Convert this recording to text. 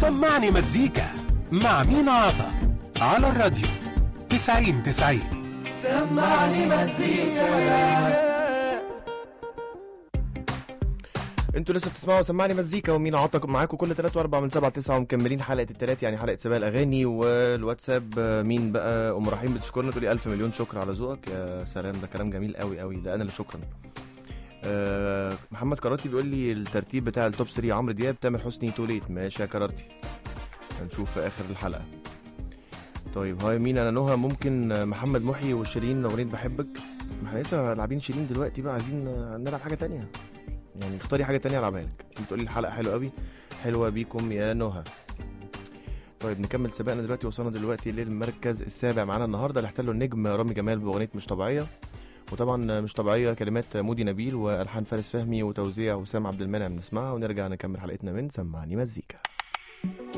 سمعني مزيكا مع مينا عطا على الراديو 90 90 سمعني مزيكا انتوا لسه بتسمعوا سمعني مزيكا ومين عطا معاكم كل 3 و4 من 7 9 ومكملين حلقه التلات يعني حلقه سباق الاغاني والواتساب آه، مين بقى ام رحيم بتشكرنا تقولي الف مليون شكر على ذوقك يا سلام ده كلام جميل قوي قوي ده انا اللي شكرا آه، محمد كرارتي بيقول لي الترتيب بتاع التوب 3 عمرو دياب تامر حسني توليت ماشي يا كرارتي هنشوف في اخر الحلقه طيب هاي مين انا نهى ممكن آه، محمد محي وشيرين اغنيه بحبك ما احنا لسه لاعبين شيرين دلوقتي بقى عايزين آه، نلعب حاجه تانية يعني اختاري حاجه تانية العبها لك انت بتقولي الحلقه حلوه قوي حلوه بيكم يا نهى طيب نكمل سباقنا دلوقتي وصلنا دلوقتي للمركز السابع معانا النهارده اللي احتله النجم رامي جمال باغنيه مش طبيعيه وطبعا مش طبيعيه كلمات مودي نبيل والحان فارس فهمي وتوزيع وسام عبد المنعم نسمعها ونرجع نكمل حلقتنا من سمعني مزيكا